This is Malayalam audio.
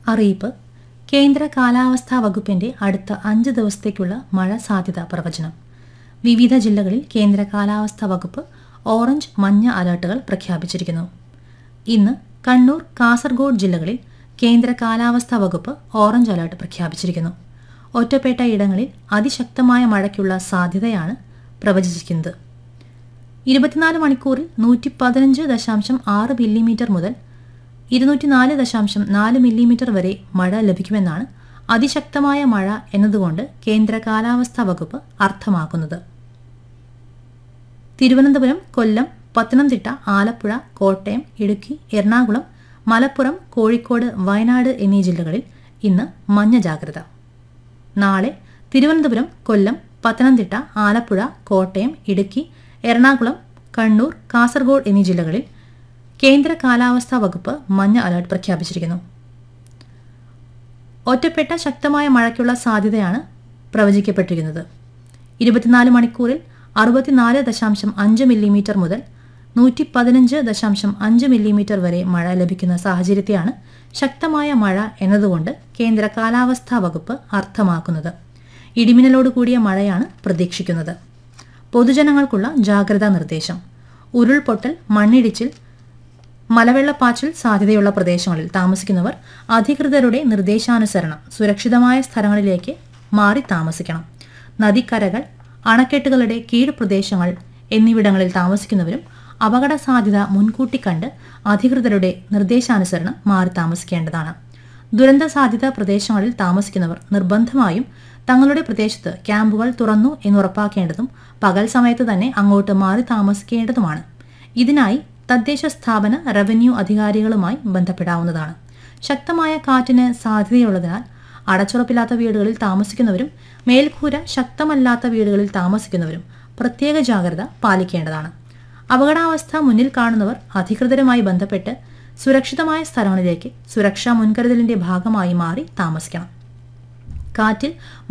അറിയിപ്പ് കേന്ദ്ര കാലാവസ്ഥാ വകുപ്പിന്റെ അടുത്ത അഞ്ച് ദിവസത്തേക്കുള്ള മഴ സാധ്യത പ്രവചനം വിവിധ ജില്ലകളിൽ കേന്ദ്ര കാലാവസ്ഥാ വകുപ്പ് ഓറഞ്ച് മഞ്ഞ അലർട്ടുകൾ പ്രഖ്യാപിച്ചിരിക്കുന്നു ഇന്ന് കണ്ണൂർ കാസർഗോഡ് ജില്ലകളിൽ കേന്ദ്ര കാലാവസ്ഥാ വകുപ്പ് ഓറഞ്ച് അലർട്ട് പ്രഖ്യാപിച്ചിരിക്കുന്നു ഒറ്റപ്പെട്ട ഇടങ്ങളിൽ അതിശക്തമായ മഴയ്ക്കുള്ള സാധ്യതയാണ് പ്രവചിച്ചിരിക്കുന്നത് ഇരുപത്തിനാല് മണിക്കൂറിൽ നൂറ്റി പതിനഞ്ച് ദശാംശം ആറ് മില്ലിമീറ്റർ മുതൽ ഇരുന്നൂറ്റിനാല് ദശാംശം നാല് മില്ലിമീറ്റർ വരെ മഴ ലഭിക്കുമെന്നാണ് അതിശക്തമായ മഴ എന്നതുകൊണ്ട് കേന്ദ്ര കാലാവസ്ഥാ വകുപ്പ് അർത്ഥമാക്കുന്നത് തിരുവനന്തപുരം കൊല്ലം പത്തനംതിട്ട ആലപ്പുഴ കോട്ടയം ഇടുക്കി എറണാകുളം മലപ്പുറം കോഴിക്കോട് വയനാട് എന്നീ ജില്ലകളിൽ ഇന്ന് മഞ്ഞ ജാഗ്രത നാളെ തിരുവനന്തപുരം കൊല്ലം പത്തനംതിട്ട ആലപ്പുഴ കോട്ടയം ഇടുക്കി എറണാകുളം കണ്ണൂർ കാസർഗോഡ് എന്നീ ജില്ലകളിൽ കേന്ദ്ര കാലാവസ്ഥാ വകുപ്പ് മഞ്ഞ അലർട്ട് പ്രഖ്യാപിച്ചിരിക്കുന്നു ഒറ്റപ്പെട്ട ശക്തമായ മഴയ്ക്കുള്ള സാധ്യതയാണ് പ്രവചിക്കപ്പെട്ടിരിക്കുന്നത് ഇരുപത്തിനാല് മണിക്കൂറിൽ അറുപത്തിനാല് ദശാംശം അഞ്ച് മില്ലിമീറ്റർ മുതൽ നൂറ്റി പതിനഞ്ച് ദശാംശം അഞ്ച് മില്ലിമീറ്റർ വരെ മഴ ലഭിക്കുന്ന സാഹചര്യത്തെയാണ് ശക്തമായ മഴ എന്നതുകൊണ്ട് കേന്ദ്ര കാലാവസ്ഥാ വകുപ്പ് അർത്ഥമാക്കുന്നത് ഇടിമിന്നലോട് കൂടിയ മഴയാണ് പ്രതീക്ഷിക്കുന്നത് പൊതുജനങ്ങൾക്കുള്ള ജാഗ്രതാ നിർദ്ദേശം ഉരുൾപൊട്ടൽ മണ്ണിടിച്ചിൽ മലവെള്ളപ്പാച്ചിൽ സാധ്യതയുള്ള പ്രദേശങ്ങളിൽ താമസിക്കുന്നവർ അധികൃതരുടെ നിർദ്ദേശാനുസരണം സുരക്ഷിതമായ സ്ഥലങ്ങളിലേക്ക് മാറി താമസിക്കണം നദിക്കരകൾ അണക്കെട്ടുകളുടെ കീഴ്പ്രദേശങ്ങൾ എന്നിവിടങ്ങളിൽ താമസിക്കുന്നവരും അപകട സാധ്യത മുൻകൂട്ടി കണ്ട് അധികൃതരുടെ നിർദ്ദേശാനുസരണം മാറി താമസിക്കേണ്ടതാണ് ദുരന്ത സാധ്യത പ്രദേശങ്ങളിൽ താമസിക്കുന്നവർ നിർബന്ധമായും തങ്ങളുടെ പ്രദേശത്ത് ക്യാമ്പുകൾ തുറന്നു എന്നുറപ്പാക്കേണ്ടതും പകൽ സമയത്ത് തന്നെ അങ്ങോട്ട് മാറി താമസിക്കേണ്ടതുമാണ് ഇതിനായി തദ്ദേശ സ്ഥാപന റവന്യൂ അധികാരികളുമായി ബന്ധപ്പെടാവുന്നതാണ് ശക്തമായ കാറ്റിന് സാധ്യതയുള്ളതിനാൽ അടച്ചുറപ്പില്ലാത്ത വീടുകളിൽ താമസിക്കുന്നവരും മേൽക്കൂര ശക്തമല്ലാത്ത വീടുകളിൽ താമസിക്കുന്നവരും പ്രത്യേക ജാഗ്രത പാലിക്കേണ്ടതാണ് അപകടാവസ്ഥ മുന്നിൽ കാണുന്നവർ അധികൃതരുമായി ബന്ധപ്പെട്ട് സുരക്ഷിതമായ സ്ഥലങ്ങളിലേക്ക് സുരക്ഷാ മുൻകരുതലിന്റെ ഭാഗമായി മാറി താമസിക്കണം കാറ്റിൽ